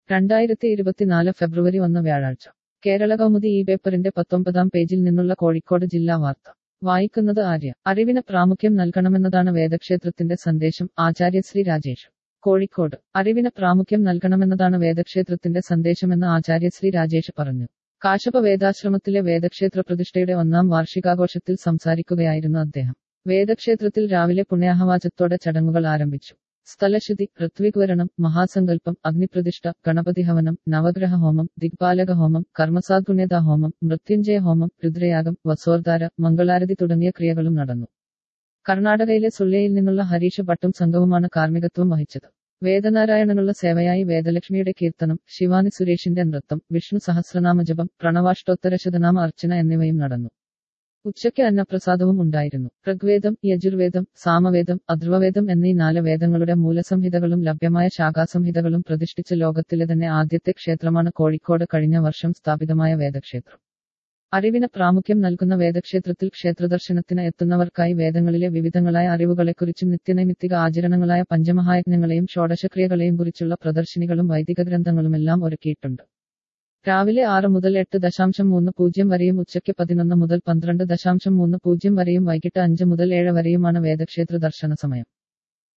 രണ്ടായിരത്തി ഇരുപത്തിനാല് ഫെബ്രുവരി ഒന്ന് വ്യാഴാഴ്ച കേരള കൗമുദി ഈ പേപ്പറിന്റെ പത്തൊമ്പതാം പേജിൽ നിന്നുള്ള കോഴിക്കോട് ജില്ലാ വാർത്ത വായിക്കുന്നത് ആര്യ അറിവിന് പ്രാമുഖ്യം നൽകണമെന്നതാണ് വേദക്ഷേത്രത്തിന്റെ സന്ദേശം ആചാര്യശ്രീ രാജേഷ് കോഴിക്കോട് അറിവിന് പ്രാമുഖ്യം നൽകണമെന്നതാണ് വേദക്ഷേത്രത്തിന്റെ സന്ദേശമെന്ന് ആചാര്യശ്രീ രാജേഷ് പറഞ്ഞു കാശപ വേദാശ്രമത്തിലെ വേദക്ഷേത്ര പ്രതിഷ്ഠയുടെ ഒന്നാം വാർഷികാഘോഷത്തിൽ സംസാരിക്കുകയായിരുന്നു അദ്ദേഹം വേദക്ഷേത്രത്തിൽ രാവിലെ പുണ്യാഹവാചത്തോടെ ചടങ്ങുകൾ ആരംഭിച്ചു സ്ഥലശുദ്ധി ഋത്വിഗ്വരണം മഹാസങ്കല്പം അഗ്നിപ്രതിഷ്ഠ ഗണപതി ഹവനം നവഗ്രഹ ഹോമം ദിഗ്പാലക ഹോമം കർമ്മസാദ്ഗുണ്യത ഹോമം മൃത്യുഞ്ജയ ഹോമം രുദ്രയാഗം വസോർധാര മംഗളാരതി തുടങ്ങിയ ക്രിയകളും നടന്നു കർണാടകയിലെ സുള്ളിയിൽ നിന്നുള്ള ഹരീഷ് ഭട്ടും സംഘവുമാണ് കാർമ്മികത്വം വഹിച്ചത് വേദനാരായണനുള്ള സേവയായി വേദലക്ഷ്മിയുടെ കീർത്തനം ശിവാനി സുരേഷിന്റെ നൃത്തം വിഷ്ണു സഹസ്രനാമജപം പ്രണവാഷ്ടോത്തര ശതനാമ അർച്ചന എന്നിവയും നടന്നു ഉച്ചയ്ക്ക് അന്നപ്രസാദവും ഉണ്ടായിരുന്നു ഋഗ്വേദം യജുർവേദം സാമവേദം അധ്രുവവേദം എന്നീ നാല് വേദങ്ങളുടെ മൂലസംഹിതകളും ലഭ്യമായ ശാഖാസംഹിതകളും പ്രതിഷ്ഠിച്ച ലോകത്തിലെ തന്നെ ആദ്യത്തെ ക്ഷേത്രമാണ് കോഴിക്കോട് കഴിഞ്ഞ വർഷം സ്ഥാപിതമായ വേദക്ഷേത്രം അറിവിന് പ്രാമുഖ്യം നൽകുന്ന വേദക്ഷേത്രത്തിൽ ക്ഷേത്രദർശനത്തിന് എത്തുന്നവർക്കായി വേദങ്ങളിലെ വിവിധങ്ങളായ അറിവുകളെക്കുറിച്ചും നിത്യനൈമിത്തിക ആചരണങ്ങളായ പഞ്ചമഹായജ്ഞങ്ങളെയും ഷോഡശക്രിയകളെയും കുറിച്ചുള്ള പ്രദർശനികളും വൈദിക ഗ്രന്ഥങ്ങളുമെല്ലാം ഒരുക്കിയിട്ടുണ്ട് രാവിലെ ആറ് മുതൽ എട്ട് ദശാംശം മൂന്ന് പൂജ്യം വരെയും ഉച്ചയ്ക്ക് പതിനൊന്ന് മുതൽ പന്ത്രണ്ട് ദശാംശം മൂന്ന് പൂജ്യം വരെയും വൈകിട്ട് അഞ്ച് മുതൽ ഏഴ് വരെയുമാണ് വേദക്ഷേത്ര ദർശന സമയം